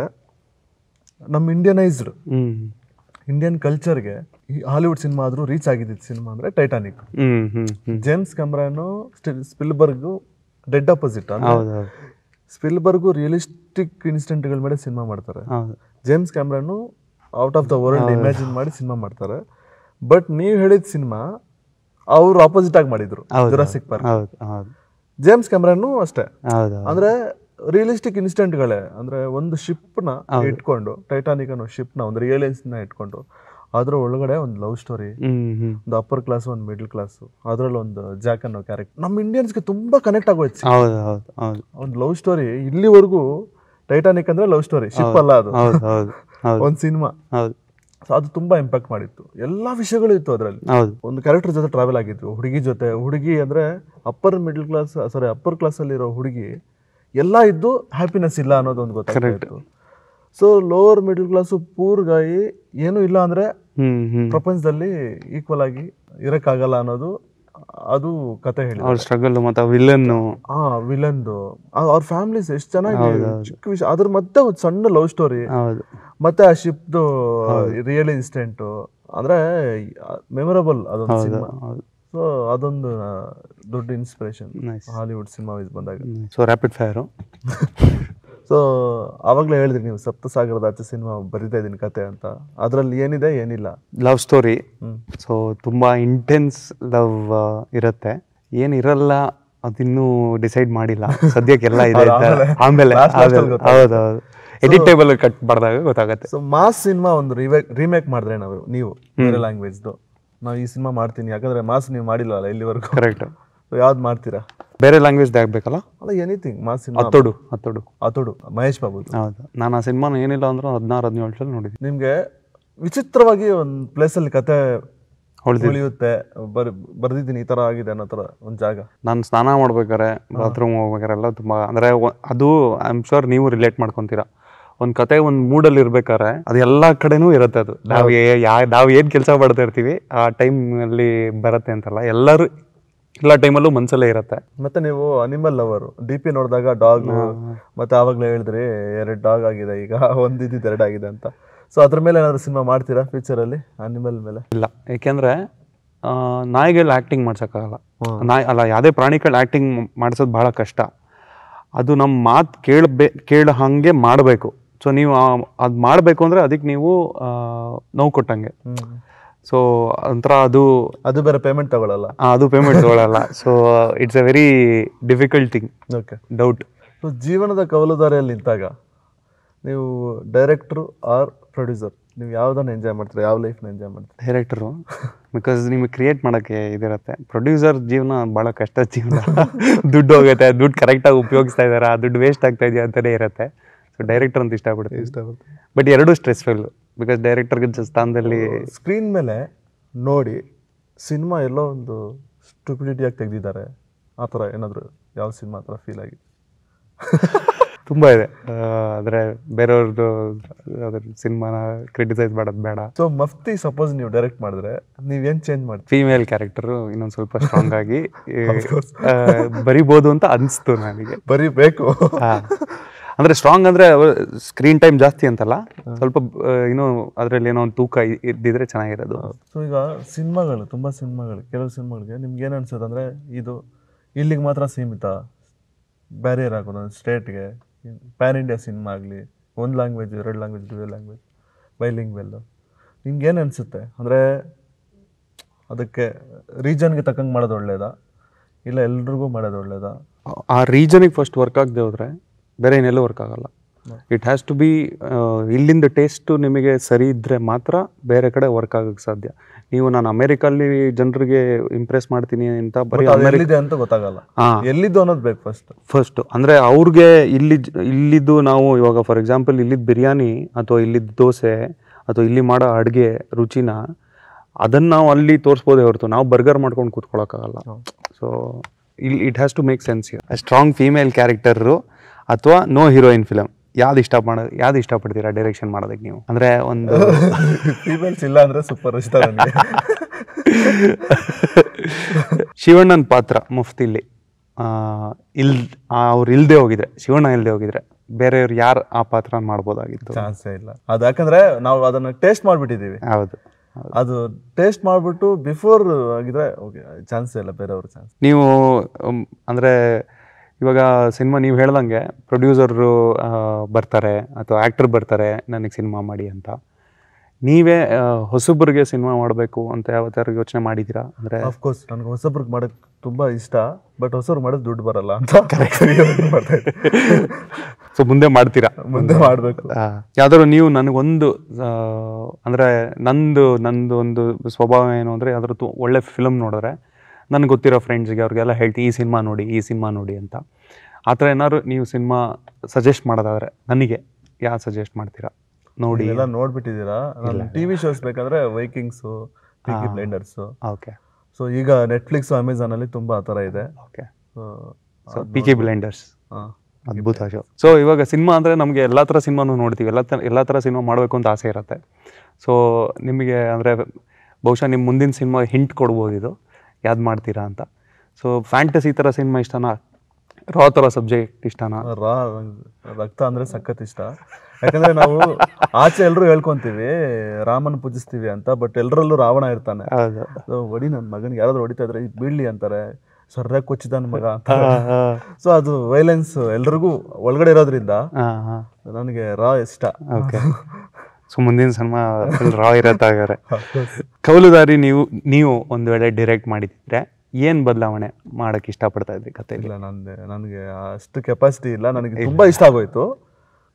ನಮ್ಮ ಇಂಡಿಯನೈಸ್ಡ್ ಹ್ಮ್ ಇಂಡಿಯನ್ ಕಲ್ಚರ್ಗೆ ಹಾಲಿವುಡ್ ಸಿನಿಮಾ ಆದ್ರೂ ರೀಚ್ ಆಗಿದ್ದ ಸಿನಿಮಾ ಅಂದ್ರೆ ಟೈಟಾನಿಕ್ ಹ್ಮ್ ಹ್ಮ್ ಹ್ಮ್ James Cameron Spielberg dead opposite ಅಂದ್ರೆ ಹೌದು ಹೌದು ಸ್ಪಿಲ್ಬರ್ಗು ರಿಯಲಿಸ್ಟಿಕ್ ಇನ್ಸಿಡೆಂಟ್ಗಳ ಮೇಲೆ ಸಿನಿಮಾ ಮಾಡ್ತಾರೆ ಹೌದು James Cameron out of the world imagine ಮಾಡಿ ಸಿನಿಮಾ ಮಾಡ್ತಾರೆ ಬಟ್ ನೀವು ಹೇಳಿದ ಸಿನಿಮಾ ಅವ್ರು ಆಪೋಸಿಟ್ ಆಗಿ ಮಾಡಿದ್ರು ಹೌದು. ಜುರಾಸಿಕ್ ಪಾರ್ಕ್ ಹೌದು ಹೌದು ಜೇಮ್ಸ್ ಕ್ಯಾಮ್ರಾನು ಅಷ್ಟೇ ಹೌದು ಅಂದ್ರೆ ರಿಯಲಿಸ್ಟಿಕ್ ಇನ್ಸಿಡೆಂಟ್ಗಳೇ ಅಂದ್ರೆ ಒಂದು ಶಿಪ್ನ ಇಟ್ಕೊಂಡು ಟೈಟಾನಿಕ್ ಅನ್ನೋ ಶಿಪ್ನ ಒಂದು ನ ಇಟ್ಕೊಂಡು ಅದ್ರ ಒಳಗಡೆ ಒಂದು ಲವ್ ಸ್ಟೋರಿ ಹ್ಮ್ ಹ್ಮ್ ಒಂದು ಅಪ್ಪರ್ ಕ್ಲಾಸ್ ಒಂದು ಮಿಡ್ಲ್ ಕ್ಲಾಸ್ ಅದ್ರಲ್ಲಿ ಒಂದು ಜಾಕ್ ಅನ್ನೋ ಕ್ಯಾರೆಕ್ಟರ್ ನಮ್ಮ ಇಂಡಿಯನ್ಸ್ಗೆ ತುಂಬಾ ಕನೆಕ್ಟ್ ಆಗೋಯ್ತು ಹೌದು ಹೌದು ಹೌದು ಒಂದು ಲವ್ ಸ್ಟೋರಿ ಇಲ್ಲಿವರೆಗೂ ಟೈಟಾನಿಕ್ ಅಂದ್ರೆ ಲವ್ ಸ್ಟೋರಿ ಶಿಪ್ ಅಲ್ಲ ಅದು ಹೌದು ಹೌದು ಹೌದು ಒಂದು ಸಿನಿಮಾ ಹೌದು ಸೊ ಅದು ತುಂಬಾ ಇಂಪ್ಯಾಕ್ಟ್ ಮಾಡಿತ್ತು ಎಲ್ಲಾ ವಿಷಯಗಳು ಇತ್ತು ಅದರಲ್ಲಿ ಹೌದು ಒಂದು ಕ್ಯಾರೆಕ್ಟರ್ ಜೊತೆ ಟ್ರಾವೆಲ್ ಆಗಿದ್ವು ಹುಡುಗಿ ಜೊತೆ ಹುಡುಗಿ ಅಂದ್ರೆ upper middle class sorry upper class ಅಲ್ಲಿರೋ ಹುಡುಗಿ ಎಲ್ಲ ಇದ್ದು ಹ್ಯಾಪಿನೆಸ್ ಇಲ್ಲ ಅನ್ನೋದು ಒಂದು ಗೊತ್ತಾಗ್ತಿತ್ತು so lower middle class poor guy ಏನೂ ಇಲ್ಲ ಅಂದ್ರೆ ಹ್ಮ್ ಹ್ಮ್ ಪ್ರಪಂಚದಲ್ಲಿ ಈಕ್ವಲ್ ಆಗಿ ಇರಕ್ಕಾಗಲ್ಲ ಅನ್ನೋದು ಅದು ಕತೆ ಹೇಳಿ ಅವ್ರ ಸ್ಟ್ರಗಲ್ ಮತ್ತೆ ವಿಲನ್ನು ಆ ವಿಲನ್ದು ಅವ್ರ ಫ್ಯಾಮಿಲೀಸ್ ಎಷ್ಟು ಚೆನ್ನಾಗಿ ಚಿಕ್ಕ ವಿಷಯ ಅದ್ರ ಮತ್ತೆ ಒಂದು ಸಣ್ಣ ಲವ್ ಸ್ಟೋರಿ ಹೌದು ಮತ್ತೆ ಆ ಶಿಪ್ದು ರಿಯಲ್ ಇನ್ಸಿಡೆಂಟ್ ಅಂದ್ರೆ ಮೆಮೊರಬಲ್ ಅದೊಂದು ಸಿನಿಮಾ ಹೌದು ಸೊ ಅದೊಂದು ಆ, ದೊಡ್ಡ inspiration nice Hollywood cinema wise ಬಂದಾಗ ಸೊ ರ್ಯಾಪಿಡ್ ಫೈರು ಸೊ ಆವಾಗಲೇ ಹೇಳಿದ್ರಿ ನೀವು ಸಪ್ತಸಾಗರದ ಆಚೆ ಸಿನಿಮಾ ಬರಿತಾ ಇದ್ದೀನಿ ಕತೆ ಅಂತ ಅದರಲ್ಲಿ ಏನಿದೆ ಏನಿಲ್ಲ ಲವ್ ಸ್ಟೋರಿ ಹ್ಮ್. ಸೊ ತುಂಬಾ ಇಂಟೆನ್ಸ್ ಲವ್ ಇರುತ್ತೆ ಏನಿರಲ್ಲ ಅದಿನ್ನೂ ಡಿಸೈಡ್ ಮಾಡಿಲ್ಲ ಸದ್ಯಕ್ಕೆಲ್ಲ ಇದೆ ಅಂತ. ಆಮೇಲೆ last last ಅಲ್ಲಿ ಆಮೇಲೆ- ಹೌದು ಹೌದು ಎಡಿಟೇಬಲ್ ಕಟ್ ಮಾಡಿದಾಗ ಗೊತ್ತಾಗತ್ತೆ ಸೊ ಮಾಸ್ ಸಿನಿಮಾ ಒಂದು ರಿಮೇಕ್ ರಿಮೇಕ್ ಮಾಡಿದ್ರೆ ನಾವು ನೀವು ಬೇರೆ ಲ್ಯಾಂಗ್ವೇಜ್ದು ನಾವು ಈ ಸಿನಿಮಾ ಮಾಡ್ತೀನಿ ಯಾಕಂದ್ರೆ ಮಾಸ್ ನೀವು ಮಾಡಿಲ್ಲ ಅಲ್ಲ ಇಲ್ಲಿವರೆಗೂ ಕರೆಕ್ಟ್ ಸೊ ಯಾವ್ದು ಮಾಡ್ತೀರಾ ಬೇರೆ ಲ್ಯಾಂಗ್ವೇಜ್ ಆಗ್ಬೇಕಲ್ಲ ಅಲ್ಲ ಎನಿಥಿಂಗ್ ಮಾಸ್ ಸಿನಿಮಾ ಹತ್ತೋಡು ಹತ್ತೋಡು ಆತೋಡು ಮಹೇಶ್ ಬಾಬುದು ಹೌದು ನಾನು ಆ ಸಿನಿಮಾನ ಏನಿಲ್ಲ ಅಂದ್ರೂ ಹದಿನಾರು ಹದಿನೇಳು ಸಲ ನೋಡಿದ್ದೀನಿ ನಿಮ್ಗೆ ವಿಚಿತ್ರವಾಗಿ ಒಂದು ಪ್ಲೇಸಲ್ಲಿ ಕತೆ ಹೊಳ್ದಿ ಉಳಿಯುತ್ತೆ ಬರ್ ಬರ್ದಿದ್ದೀನಿ ಈ ತರ ಆಗಿದೆ ಅನ್ನೋ ತರ ಒಂದು ಜಾಗ ನಾನು ಸ್ನಾನ ಮಾಡ್ಬೇಕಾರೆ ಬಾತ್ರೂಮ್ ಹೋಗ್ಬೇಕಾರೆ ಎಲ್ಲ ತುಂಬ ಅಂದರೆ ಅದು ಐ ಆಮ್ ಶೋರ್ ನೀವು ರಿಲೇಟ್ ಮಾಡ್ಕೊತೀರಾ ಒಂದು ಕತೆ ಒಂದು ಮೂಡಲ್ಲಿ ಇರ್ಬೇಕಾದ್ರೆ ಅದು ಎಲ್ಲ ಕಡೆನೂ ಇರುತ್ತೆ ಅದು ನಾವು ಯಾ ನಾವು ಏನು ಕೆಲಸ ಮಾಡ್ತಾ ಇರ್ತೀವಿ ಆ ಟೈಮಲ್ಲಿ ಬರುತ್ತೆ ಅಂತಲ್ಲ ಎಲ್ಲರೂ ಎಲ್ಲ ಟೈಮಲ್ಲೂ ಮನಸ್ಸಲ್ಲೇ ಇರುತ್ತೆ ಮತ್ತೆ ನೀವು ಅನಿಮಲ್ ಲವರು ಡಿ ಪಿ ನೋಡಿದಾಗ ಡಾಗ್ ಮತ್ತೆ ಆವಾಗಲೇ ಹೇಳಿದ್ರಿ ಎರಡು ಡಾಗ್ ಆಗಿದೆ ಈಗ ಒಂದು ಇದ್ದಿದ್ದು ಎರಡು ಆಗಿದೆ ಅಂತ ಸೊ ಅದ್ರ ಮೇಲೆ ಏನಾದ್ರು ಸಿನಿಮಾ ಮಾಡ್ತೀರಾ ಫ್ಯೂಚರಲ್ಲಿ ಅನಿಮಲ್ ಮೇಲೆ ಇಲ್ಲ ಏಕೆಂದರೆ ನಾಯಿಗೆಲ್ಲ ಆ್ಯಕ್ಟಿಂಗ್ ಮಾಡ್ಸೋಕ್ಕಾಗಲ್ಲ ನಾಯಿ ಅಲ್ಲ ಯಾವುದೇ ಪ್ರಾಣಿಗಳು ಆ್ಯಕ್ಟಿಂಗ್ ಮಾಡಿಸೋದು ಭಾಳ ಕಷ್ಟ ಅದು ನಮ್ಮ ಮಾತು ಕೇಳಬೇ ಕೇಳ ಹಾಗೆ ಮಾಡಬೇಕು ಸೊ ನೀವು ಅದು ಮಾಡಬೇಕು ಅಂದರೆ ಅದಕ್ಕೆ ನೀವು ಆ, ನೋವು ಕೊಟ್ಟಂಗೆ ಸೊ ಒಂಥರ ಅದು ಅದು ಬೇರೆ ಪೇಮೆಂಟ್ ತಗೊಳ್ಳಲ್ಲ ಆ, ಅದು ಪೇಮೆಂಟ್ ತಗೊಳ್ಳಲ್ಲ so it's a very difficult thing okay doubt so ಜೀವನದ ಕವಲುದಾರಿಯಲ್ಲಿ ನಿಂತಾಗ ನೀವು ಡೈರೆಕ್ಟ್ರು ಆರ್ ಪ್ರೊಡ್ಯೂಸರ್ ನೀವು ಯಾವ್ದನ್ನ ಎಂಜಾಯ್ ಮಾಡ್ತೀರಾ ಯಾವ ಲೈಫ್ನ ಎಂಜಾಯ್ ಮಾಡ್ತೀರಾ ಡೈರೆಕ್ಟರು ಬಿಕಾಸ್ ನಿಮಗೆ ಕ್ರಿಯೇಟ್ ಮಾಡೋಕ್ಕೆ ಇದಿರುತ್ತೆ ಪ್ರೊಡ್ಯೂಸರ್ ಜೀವನ ಭಾಳ ಕಷ್ಟ ಜೀವನ ದುಡ್ಡು ಹೋಗುತ್ತೆ ದುಡ್ಡು ಕರೆಕ್ಟಾಗಿ ಉಪಯೋಗಿಸ್ತಾ ಇದ್ದಾರೆ ಆ ದುಡ್ಡು ವೇಸ್ಟ್ ಆಗ್ತಾ ಇದೆಯಾ ಅಂತಲೇ ಇರುತ್ತೆ ಸೊ ಡೈರೆಕ್ಟರ್ ಅಂತ ಇಷ್ಟಪಡ್ತೀನಿ ಇಷ್ಟಪಡ್ತೀನಿ ಬಟ್ ಎರಡೂ ಸ್ಟ್ರೆಸ್ಫುಲ್ ಬಿಕಾಸ್ ಡೈರೆಕ್ಟರ್ಗೆ ಸ್ಥಾನದಲ್ಲಿ ಸ್ಕ್ರೀನ್ ಮೇಲೆ ನೋಡಿ ಸಿನಿಮಾ ಎಲ್ಲೋ ಒಂದು ಸ್ಟುಪಿಡಿಟಿಯಾಗಿ ತೆಗೆದಿದ್ದಾರೆ ಆ ಥರ ಏನಾದರೂ ಯಾವ ಸಿನಿಮಾ ಆ ಥರ ಫೀಲ್ ಆಗಿದೆ ತುಂಬ ಇದೆ ಆದರೆ ಬೇರೆಯವ್ರದ್ದು ಅದ್ರ ಸಿನಿಮಾನ ಕ್ರಿಟಿಸೈಸ್ ಮಾಡೋದು ಬೇಡ ಸೊ ಮಫ್ತಿ ಸಪೋಸ್ ನೀವು ಡೈರೆಕ್ಟ್ ಮಾಡಿದ್ರೆ ನೀವೇನು ಚೇಂಜ್ ಮಾಡ್ತೀರಿ ಫೀಮೇಲ್ ಕ್ಯಾರೆಕ್ಟರು ಇನ್ನೊಂದು ಸ್ವಲ್ಪ ಸ್ಟ್ರಾಂಗ್ ಆಗಿ ಆ, ಬರಿಬೋದು ಅಂತ ಅನಿಸ್ತು ನನಗೆ ಬರೀ ಬೇಕು ಆ, ಅಂದ್ರೆ ಸ್ಟ್ರಾಂಗ್ ಅಂದ್ರೆ ಸ್ಕ್ರೀನ್ ಟೈಮ್ ಜಾಸ್ತಿ ಅಂತಲ್ಲ ಸ್ವಲ್ಪ ಆ, ಇನ್ನೂ ಅದ್ರಲ್ಲಿ ಏನೋ ಒಂದು ತೂಕ ಇ- ಇದ್ದಿದ್ರೆ ಚೆನ್ನಾಗಿರೋದು ಸೊ ಈಗ ಸಿನಿಮಾಗಳು ತುಂಬ ಸಿನಿಮಾಗಳು ಕೆಲವು ಸಿನಿಮಾಗಳಿಗೆ ನಿಮ್ಗೆ ಏನು ಅನ್ಸುತ್ತೆ ಅಂದರೆ ಇದು ಇಲ್ಲಿಗೆ ಮಾತ್ರ ಸೀಮಿತ ಬ್ಯಾರಿಯರ್ ಆಗೋದು ಸ್ಟೇಟ್ಗೆ ಪ್ಯಾನ್ ಇಂಡಿಯಾ ಸಿನಿಮಾ ಆಗಲಿ ಒಂದು ಲ್ಯಾಂಗ್ವೇಜ್ ಎರಡು language dual language bilingual ನಿಮ್ಗೆ ಏನು ಅನಿಸುತ್ತೆ ಅಂದರೆ ಅದಕ್ಕೆ ರೀಜನ್ಗೆ ತಕ್ಕಂಗೆ ಮಾಡೋದು ಒಳ್ಳೇದಾ ಇಲ್ಲ ಎಲ್ರಿಗೂ ಮಾಡೋದು ಒಳ್ಳೇದಾ ಆ ರೀಜನಿಗೆ ಫಸ್ಟ್ ವರ್ಕ್ ಆಗದೆ ಹೋದ್ರೆ ಬೇರೆ ಏನೆಲ್ಲೂ ವರ್ಕ್ ಆಗಲ್ಲ ಇಟ್ ಹ್ಯಾಸ್ ಟು ಬಿ ಇಲ್ಲಿಂದ ಟೇಸ್ಟು ನಿಮಗೆ ಸರಿ ಇದ್ದರೆ ಮಾತ್ರ ಬೇರೆ ಕಡೆ ವರ್ಕ್ ಆಗಕ್ಕೆ ಸಾಧ್ಯ ನೀವು ನಾನು ಅಮೇರಿಕಲ್ಲಿ ಜನರಿಗೆ ಇಂಪ್ರೆಸ್ ಮಾಡ್ತೀನಿ ಅಂತ ಬರೀ ಅದು ಎಲ್ಲಿದೆ ಅಂತ ಗೊತ್ತಾಗಲ್ಲ ಹಾಂ ಎಲ್ಲಿದ್ದು ಅನ್ನೋದು ಬೇಕು ಫಸ್ಟ್ ಫಸ್ಟು ಅಂದರೆ ಅವ್ರಿಗೆ ಇಲ್ಲಿ ಇಲ್ಲಿದ್ದು ನಾವು ಇವಾಗ ಫಾರ್ ಎಕ್ಸಾಂಪಲ್ ಇಲ್ಲಿದ್ದು ಬಿರಿಯಾನಿ ಅಥವಾ ಇಲ್ಲಿದ್ದು ದೋಸೆ ಅಥವಾ ಇಲ್ಲಿ ಮಾಡೋ ಅಡುಗೆ ರುಚಿನ ಅದನ್ನು ನಾವು ಅಲ್ಲಿ ತೋರಿಸ್ಬೋದೇ ಹೊರತು ನಾವು ಬರ್ಗರ್ ಮಾಡ್ಕೊಂಡು ಕೂತ್ಕೊಳ್ಳೋಕ್ಕಾಗಲ್ಲ ಸೊ ಇಲ್ಲಿ it has to make sense strong female character ಅಥವಾ ನೋ ಹೀರೋಯಿನ್ ಫಿಲಮ್ ಯಾವ್ದು ಇಷ್ಟ ಮಾಡೋ ಯಾವ್ದು ಇಷ್ಟಪಡ್ತೀರಾ ಡೈರೆಕ್ಷನ್ ಮಾಡೋದಕ್ಕೆ ನೀವು ಅಂದರೆ ಒಂದು ಫೀಮೇಲ್ಸ್ ಇಲ್ಲ ಅಂದರೆ ಸೂಪರ್ ಇಷ್ಟ ನನಗೆ ಶಿವಣ್ಣನ ಪಾತ್ರ ಮುಫ್ತಿಲಿ ಆ, ಇಲ್ ಅವ್ರು ಇಲ್ದೇ ಹೋಗಿದ್ರೆ ಶಿವಣ್ಣ ಇಲ್ದೇ ಹೋಗಿದ್ರೆ ಬೇರೆಯವ್ರು ಯಾರು ಆ ಪಾತ್ರ ಮಾಡ್ಬೋದಾಗಿತ್ತು ಚಾನ್ಸೇ ಇಲ್ಲ ಅದು ಯಾಕಂದ್ರೆ ನಾವು ಅದನ್ನ ಟೇಸ್ಟ್ ಮಾಡ್ಬಿಟ್ಟಿದೀವಿ ಹೌದು ಅದು ಟೇಸ್ಟ್ ಮಾಡ್ಬಿಟ್ಟು ಬಿಫೋರ್ ಆಗಿದ್ರೆ ಓಕೆ ಚಾನ್ಸೇ ಇಲ್ಲ ಬೇರೆಯವ್ರ ಚಾನ್ಸ್ ನೀವು ಉಮ್, ಅಂದ್ರೆ ಇವಾಗ ಸಿನಿಮಾ ನೀವು ಹೇಳ್ದಂಗೆ ಪ್ರೊಡ್ಯೂಸರು ಬರ್ತಾರೆ ಅಥವಾ ಆ್ಯಕ್ಟರ್ ಬರ್ತಾರೆ ನನಗೆ ಸಿನಿಮಾ ಮಾಡಿ ಅಂತ ನೀವೇ ಆ, ಹೊಸಬ್ರಿಗೆ ಸಿನಿಮಾ ಮಾಡಬೇಕು ಅಂತ ಯಾವತ್ತಾರು ಯೋಚನೆ ಮಾಡಿದ್ದೀರಾ ಅಂದರೆ ಕೋರ್ಸ್ ನನಗೆ ಹೊಸಬ್ರಿಗೆ ಮಾಡೋಕ್ಕೆ ತುಂಬಾ ಇಷ್ಟ ಬಟ್ ಹೊಸಬ್ರು ಮಾಡೋದು ದುಡ್ಡು ಬರಲ್ಲ ಅಂತ ಮಾಡ್ತಾ ಇದ್ದೆ. ಸೊ ಮುಂದೆ ಮಾಡ್ತೀರಾ ಮುಂದೆ ಮಾಡಬೇಕು ಯಾವ್ದಾದ್ರು ನೀವು ನನಗೊಂದು ಆ, ಅಂದ್ರೆ ನಂದು ನಂದು ಒಂದು ಸ್ವಭಾವ ಏನು ಅಂದರೆ ಯಾವ್ದಾದ್ರು ತು- ಒಳ್ಳೆ ಫಿಲಮ್ ನೋಡಿದ್ರೆ ನನಗೆ ಗೊತ್ತಿರೋ ಫ್ರೆಂಡ್ಸ್ಗೆ ಅವ್ರಿಗೆಲ್ಲ ಹೇಳ್ತೀನಿ ಈ ಸಿನಿಮಾ ನೋಡಿ ಈ ಸಿನಿಮಾ ನೋಡಿ ಅಂತ ಆ ಥರ ಏನಾದ್ರು ನೀವು ಸಿನಿಮಾ ಸಜೆಸ್ಟ್ ಮಾಡೋದಾದ್ರೆ ನನಗೆ ಯಾರು ಸಜೆಸ್ಟ್ ಮಾಡ್ತೀರಾ ನೋಡಿ ಎಲ್ಲ ನೋಡ್ಬಿಟ್ಟಿದ್ದೀರಾ ನಾನು ಟಿ ವಿ ಶೋಸ್ ಬೇಕಾದ್ರೆ Vikings Peaky Blinders okay so ಈಗ ನೆಟ್ಫ್ಲಿಕ್ಸ್ ಅಮೆಝಾನ್ ಅಲ್ಲಿ ತುಂಬಾ ಆ ಥರ ಇದೆ okay so so Peaky Blinders ಹಾಂ ಅದ್ಭುತ ಶೋ ಸೊ ಇವಾಗ ಸಿನಿಮಾ ಅಂದರೆ ನಮಗೆ ಎಲ್ಲ ಥರ ಸಿನಿಮಾನು ನೋಡ್ತೀವಿ ಎಲ್ಲ ಥರ ಎಲ್ಲ ಥರ ಸಿನಿಮಾ ಮಾಡಬೇಕು ಅಂತ ಆಸೆ ಇರುತ್ತೆ ಸೊ ನಿಮಗೆ ಅಂದರೆ ಬಹುಶಃ ನಿಮ್ಮ ಮುಂದಿನ ಸಿನಿಮಾ ಹಿಂಟ್ ಕೊಡ್ಬೋದು ಇದು ಯಾವ್ದು ಮಾಡ್ತೀರಾ ಅಂತ ಸೊ ಫ್ಯಾಂಟಸಿ ಥರ ಸಿನಿಮಾ ಇಷ್ಟನಾ ರಾ ಥರ ಸಬ್ಜೆಕ್ಟ್ ಇಷ್ಟನಾ ರಾ ನಂಗ್ ರಕ್ತ ಅಂದ್ರೆ ಸಖತ್ ಇಷ್ಟ ಯಾಕಂದ್ರೆ ನಾವು ಆಚೆ ಎಲ್ರು ಹೇಳ್ಕೊಂತೀವಿ ರಾಮನ್ ಪೂಜಿಸ್ತೀವಿ ಅಂತ ಬಟ್ ಎಲ್ರಲ್ಲೂ ರಾವಣ ಇರ್ತಾನೆ ಹೌದು So, ಹೊಡಿ ನನ್ನ ಮಗನಿಗೆ ಯಾರಾದ್ರೂ ಹೊಡಿತಾ ಇದ್ರೆ ಇದ್ ಬೀಳ್ಲಿ ಅಂತಾರೆ ಸರ್ರ ಕೊಚ್ಚಿದಾನ ಮಗ ಅಂತ ಸೊ ಅದು ವೈಲೆನ್ಸ್ ಎಲ್ರಿಗೂ ಒಳಗಡೆ ಇರೋದ್ರಿಂದ ಹಾಂ ಹಾಂ ನನಗೆ ರಾ ಇಷ್ಟ ಓಕೆ ಸೊ ಮುಂದಿನ ಸಿನಿಮಾ ರಾ ಇರತ್ತಾಗಾರೆ ಕೌಲುದಾರಿ ನೀವು ನೀವು ಒಂದು ವೇಳೆ ಡೈರೆಕ್ಟ್ ಮಾಡಿದ್ರೆ ಏನು ಬದಲಾವಣೆ ಮಾಡೋಕ್ಕೆ ಇಷ್ಟಪಡ್ತಾ ಇದ್ರಿ ಕಥೆಯಲ್ಲಿ ಇಲ್ಲ ನಂದೆ ನನಗೆ ಅಷ್ಟು ಕೆಪಾಸಿಟಿ ಇಲ್ಲ ನನಗೆ ತುಂಬಾ ಇಷ್ಟ ಆಗೋಯ್ತು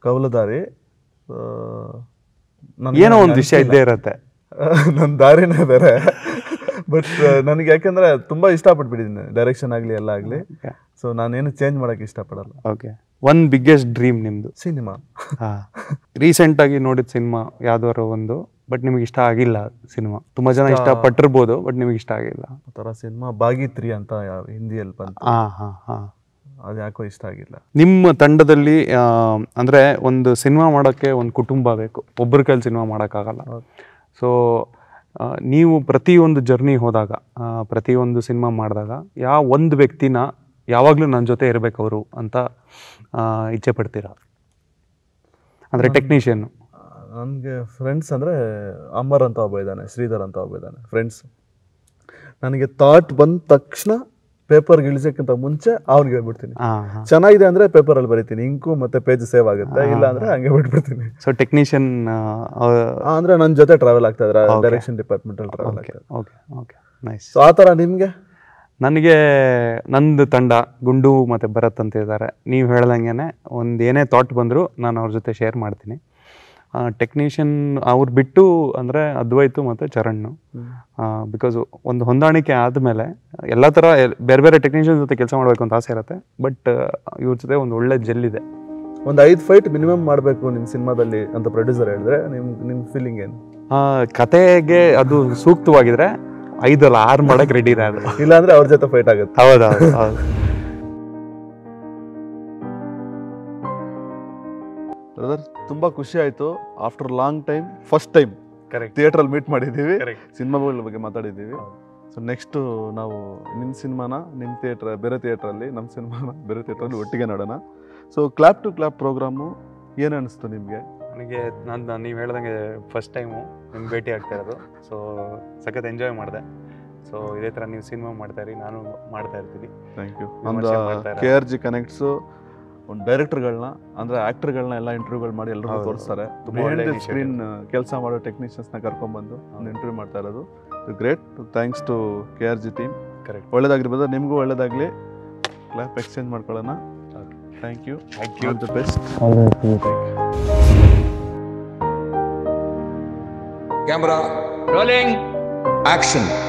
ಕವಲದಾರಿ ಆ, ನನ್ಗೆ ಏನೋ ಹಂಗೆ ಒಂದು ವಿಷಯ ಇದ್ದೇ ಇರತ್ತೆ ನನ್ನ ದಾರಿನೇ ಬೇರೆ ಬಟ್ ನನಗೆ ಯಾಕೆಂದ್ರೆ ತುಂಬಾ ಇಷ್ಟಪಟ್ಬಿಟ್ಟಿದ್ದೀನಿ ಡೈರೆಕ್ಷನ್ ಆಗಲಿ ಎಲ್ಲ ಆಗಲಿ ಸೊ ನಾನೇನು ಚೇಂಜ್ ಮಾಡಕ್ಕೆ ಇಷ್ಟಪಡಲ್ಲ ಓಕೆ ಒನ್ ಬಿಗ್ಗೆಸ್ಟ್ ಡ್ರೀಮ್ ನಿಮ್ದು ಸಿನಿಮಾ ಹಾ ರೀಸೆಂಟ್ ಆಗಿ ನೋಡಿದ ಸಿನಿಮಾ ಯಾವ್ದಾದ್ರು ಒಂದು ಬಟ್ ನಿಮಗೆ ಇಷ್ಟ ಆಗಿಲ್ಲ ಸಿನಿಮಾ ತುಂಬಾ ಜನ ಇಷ್ಟ ಪಟ್ಟಿರ್ಬೋದು ಬಟ್ ನಿಮಗೆ ಇಷ್ಟ ಆಗಿಲ್ಲ ಆ ಥರ ಸಿನಿಮಾ ಬಾಗಿತ್ರಿ ಅಂತ ಯಾವ ಹಿಂದಿಯಲ್ಲಿ ಬಂತು ಹಾ ಹಾ ಹಾ ಅದು ಯಾಕೋ ಇಷ್ಟ ಆಗಿಲ್ಲ ನಿಮ್ಮ ತಂಡದಲ್ಲಿ ಆ, ಅಂದ್ರೆ ಒಂದು ಸಿನಿಮಾ ಮಾಡೋಕ್ಕೆ ಒಂದು ಕುಟುಂಬ ಬೇಕು ಒಬ್ಬರ ಕೈಲಿ ಸಿನಿಮಾ ಮಾಡೋಕ್ಕಾಗಲ್ಲ ಸೊ ನೀವು ಪ್ರತಿಯೊಂದು ಜರ್ನಿ ಹೋದಾಗ ಆ, ಪ್ರತಿಯೊಂದು ಸಿನಿಮಾ ಮಾಡಿದಾಗ ಯಾವ ಒಂದು ವ್ಯಕ್ತಿನ ಯಾವಾಗಲೂ ನನ್ನ ಜೊತೆ ಇರಬೇಕು ಅವರು ಅಂತ ಆ, ಇಚ್ಛೆ ಪಡ್ತೀರಾ ಅಂದರೆ ಟೆಕ್ನಿಷಿಯನ್ ನನಗೆ ಫ್ರೆಂಡ್ಸ್ ಅಂದರೆ ಅಮರ್ ಅಂತ ಒಬ್ಬ ಇದ್ದಾನೆ ಶ್ರೀಧರ್ ಅಂತ ಒಬ್ಬ ಇದ್ದಾನೆ ಫ್ರೆಂಡ್ಸ್ ನನಗೆ ಥಾಟ್ ಬಂದ ತಕ್ಷಣ ಪೇಪರ್ಗೆ ಇಳಿಸೋಕ್ಕಿಂತ ಮುಂಚೆ ಅವ್ನಿಗೆ ಹೇಳ್ಬಿಡ್ತೀನಿ ಹಾಂ ಹಾಂ ಚೆನ್ನಾಗಿದೆ ಅಂದರೆ ಪೇಪರಲ್ಲಿ ಬರಿತೀನಿ ಇಂಕು ಮತ್ತೆ ಪೇಜ್ ಸೇವ್ ಆಗುತ್ತೆ ಇಲ್ಲ ಅಂದರೆ ಹಂಗೆ ಬಿಟ್ಬಿಡ್ತೀನಿ ಸೊ ಟೆಕ್ನಿಷಿಯನ್ ಆ, ಅಂದ್ರೆ ನನ್ನ ಜೊತೆ ಟ್ರಾವೆಲ್ ಆಗ್ತಾ ಇದ್ರೆ ಡೈರೆಕ್ಷನ್ ಡಿಪಾರ್ಟ್ಮೆಂಟಲ್ಲಿ ಟ್ರಾವೆಲ್ ಓಕೆ ಆಗ್ತಾ ಓಕೆ ಓಕೆ ನೈಸ್ ಸೊ ಆ ಥರ ನಿಮಗೆ ನನಗೆ ನಂದು ತಂಡ ಗುಂಡು ಮತ್ತು ಭರತ್ ಅಂತ ಇದ್ದಾರೆ ನೀವು ಹೇಳ್ದಂಗೆ ಒಂದು ಏನೇ ಥಾಟ್ ಬಂದರೂ ನಾನು ಅವ್ರ ಜೊತೆ ಶೇರ್ ಮಾಡ್ತೀನಿ ಟೆಕ್ನಿಷಿಯನ್ ಅವ್ರು ಬಿಟ್ಟು ಅಂದರೆ ಅದ್ವೈತು ಮತ್ತು ಚರಣ್ ಬಿಕಾಸ್ ಒಂದು ಹೊಂದಾಣಿಕೆ ಆದಮೇಲೆ ಎಲ್ಲ ಥರ ಎಲ್- ಬೇರೆ ಬೇರೆ ಟೆಕ್ನಿಷಿಯನ್ ಜೊತೆ ಕೆಲಸ ಮಾಡಬೇಕು ಅಂತ ಆಸೆ ಇರುತ್ತೆ ಬಟ್ ಇವ್ರ ಜೊತೆ ಒಂದು ಒಳ್ಳೆ ಜೆಲ್ಲಿದೆ ಒಂದು ಐದು ಫೈಟ್ ಮಿನಿಮಮ್ ಮಾಡಬೇಕು ನಿಮ್ಮ ಸಿನಿಮಾದಲ್ಲಿ ಅಂತ ಪ್ರೊಡ್ಯೂಸರ್ ಹೇಳಿದ್ರೆ ನಿಮ್ ನಿಮ್ಮ ಫೀಲಿಂಗ್ ಏನು ಆ, ಕತೆಗೆ ಅದು ಸೂಕ್ತವಾಗಿದ್ರೆ ಐದಲ್ಲ ಆರು ಮಾಡಕ್ಕೆ ರೆಡಿ ಇದೆ ಅದು ಇಲ್ಲಾಂದ್ರೆ ಅವ್ರ ಜೊತೆ ಫೈಟ್ ಆಗುತ್ತೆ ಹೌದೌದು ಹೌದು ಬ್ರದರ್ ತುಂಬಾ ಖುಷಿ ಆಯ್ತು after long time first time correct ಥಿಯೇಟ್ರಲ್ಲಿ ಮೀಟ್ ಮಾಡಿದ್ದೀವಿ ಕರೆಕ್ಟ್ ಸಿನಿಮಾಗಳ ಬಗ್ಗೆ ಮಾತಾಡಿದ್ದೀವಿ ಹೌದು. ಸೊ ನೆಕ್ಸ್ಟ್ ನಾವು ನಿಮ್ಮ ಸಿನಿಮಾನ ನಿಮ್ಮ ಥಿಯೇಟ್ರ್ ಬೇರೆ ಥಿಯೇಟ್ರಲ್ಲಿ ನಮ್ಮ ಸಿನಿಮಾನ ಬೇರೆ ಥಿಯೇಟ್ರಲ್ಲಿ ಒಟ್ಟಿಗೆ ನೋಡೋಣ so clap to clap programme ಏನು ಅನಿಸ್ತು ನಿಮಗೆ ನನಗೆ ನಾನು ನೀವು ಹೇಳ್ದಂಗೆ ಫಸ್ಟ್ ಟೈಮು ನಿಮ್ಮ ಭೇಟಿ ಆಗ್ತಾ ಇರೋದು ಸೊ ಸಖತ್ ಎಂಜಾಯ್ ಮಾಡಿದೆ ಸೊ ಇದೇ ಥರ ನೀವು ಸಿನಿಮಾ ಮಾಡ್ತಾ ಇರಿ ನಾನು ಮಾಡ್ತಾ ಇರ್ತೀನಿ ಥ್ಯಾಂಕ್ ಯು ವಿಮರ್ಶೆ ಒಂದು ಮಾಡ್ತಾ ಇದ್ದಾರೆ. ಕೆ ಆರ್ ಜಿ ಕನೆಕ್ಟ್ಸು ಒಂದು ಡೈರೆಕ್ಟರ್ಗಳನ್ನ ಅಂದರೆ ಆ್ಯಕ್ಟರ್ಗಳನ್ನ ಎಲ್ಲ ಇಂಟರ್ವ್ಯೂಗಳು ಮಾಡಿ ಎಲ್ಲರಿಗೂ ಹೌದು. ತೋರಿಸ್ತಾರೆ ತುಂಬಾ ಒಳ್ಳೆ initiative. ಸ್ಕ್ರೀನ್ ಕೆಲಸ ಮಾಡೋ ಟೆಕ್ನಿಷಿಯನ್ಸ್ನ ಕರ್ಕೊಂಡ್ಬಂದು ಒಂದು ಇಂಟರ್ವ್ಯೂ ಮಾಡ್ತಾ ಇರೋದು great thanks to K R G team correct ಒಳ್ಳೇದಾಗಿರ್ಬೋದು ನಿಮಗೂ ಒಳ್ಳೇದಾಗಲಿ ಕ್ಲಾಪ್ ಎಕ್ಸ್ಚೇಂಜ್ ಮಾಡ್ಕೊಳ್ಳೋಣ thank you thank you all the best Camera rolling. Action.